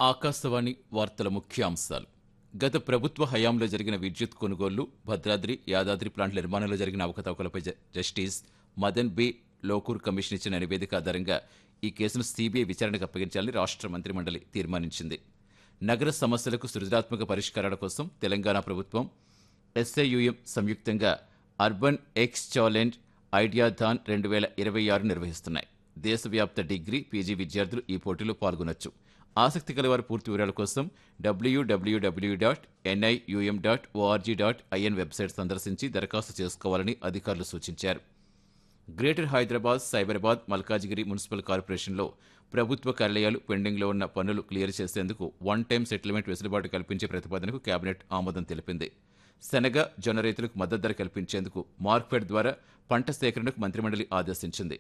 ఆకాశవాణి వార్తల ముఖ్యాంశాలు గత ప్రభుత్వ హయాంలో జరిగిన విద్యుత్ కొనుగోళ్లు భద్రాద్రి యాదాద్రి ప్లాంట్ల నిర్మాణంలో జరిగిన అవకతవకలపై జ- justice Madan B Lokur commission ఇచ్చిన నివేదిక ఆధారంగా ఈ కేసును సీబీఐ విచారణకు అప్పగించాలని రాష్ట్ర మంత్రిమండలి తీర్మానించింది నగర సమస్యలకు సృజనాత్మక పరిష్కారాల కోసం తెలంగాణ ప్రభుత్వం ఎస్ఐయుఎం సంయుక్తంగా అర్బన్ ఎక్స్ ఛాలెంజ్ ఐడియాథాన్ రెండు వేల ఇరవై ఆరు నిర్వహిస్తున్నాయి దేశవ్యాప్త డిగ్రీ పీజీ విద్యార్థులు ఈ పోటీలో పాల్గొనొచ్చు ఆసక్తి కలవారి పూర్తి వివరాల కోసం WWW dot NIUM dot ORG dot IN website సందర్శించి దరఖాస్తు చేసుకోవాలని అధికారులు సూచించారు గ్రేటర్ హైదరాబాద్ సైబరాబాద్ మల్కాజిగిరి మున్సిపల్ కార్పొరేషన్లో ప్రభుత్వ కార్యాలయాలు పెండింగ్లో ఉన్న పన్నులు క్లియర్ చేసేందుకు వన్ టైం సెటిల్మెంట్ వెసులుబాటు కల్పించే ప్రతిపాదనకు కేబినెట్ ఆమోదం తెలిపింది శనగ జొన్న రైతులకు మద్దతు ధర కల్పించేందుకు మార్క్ఫెడ్ ద్వారా పంట సేకరణకు మంత్రిమండలి ఆదేశించింది